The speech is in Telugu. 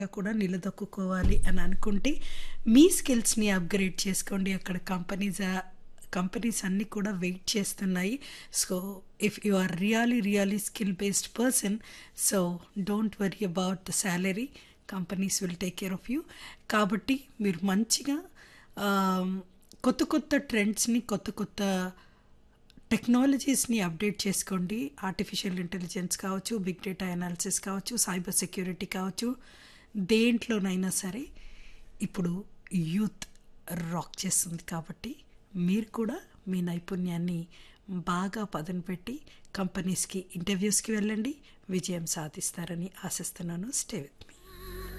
కూడా నిలదొక్కుకోవాలి అని అనుకుంటే మీ స్కిల్స్ని అప్గ్రేడ్ చేసుకోండి అక్కడ కంపెనీస్ కంపెనీస్ అన్నీ కూడా వెయిట్ చేస్తున్నాయి so if you are really really skill based person so don't worry about the salary companies will take care of you కాబట్టి మీరు మంచిగా ఆ, కొత్త కొత్త ట్రెండ్స్ని కొత్త కొత్త టెక్నాలజీస్ని అప్డేట్ చేసుకోండి ఆర్టిఫిషియల్ ఇంటెలిజెన్స్ కావచ్చు బిగ్ డేటా అనాలిసిస్ కావచ్చు సైబర్ సెక్యూరిటీ కావచ్చు దేంట్లోనైనా సరే ఇప్పుడు యూత్ రాక్ చేస్తుంది కాబట్టి మీరు కూడా మీ నైపుణ్యాన్ని బాగా పదను పెట్టి కంపెనీస్కి ఇంటర్వ్యూస్కి వెళ్ళండి విజయం సాధిస్తారని ఆశిస్తున్నాను స్టే విత్ మీ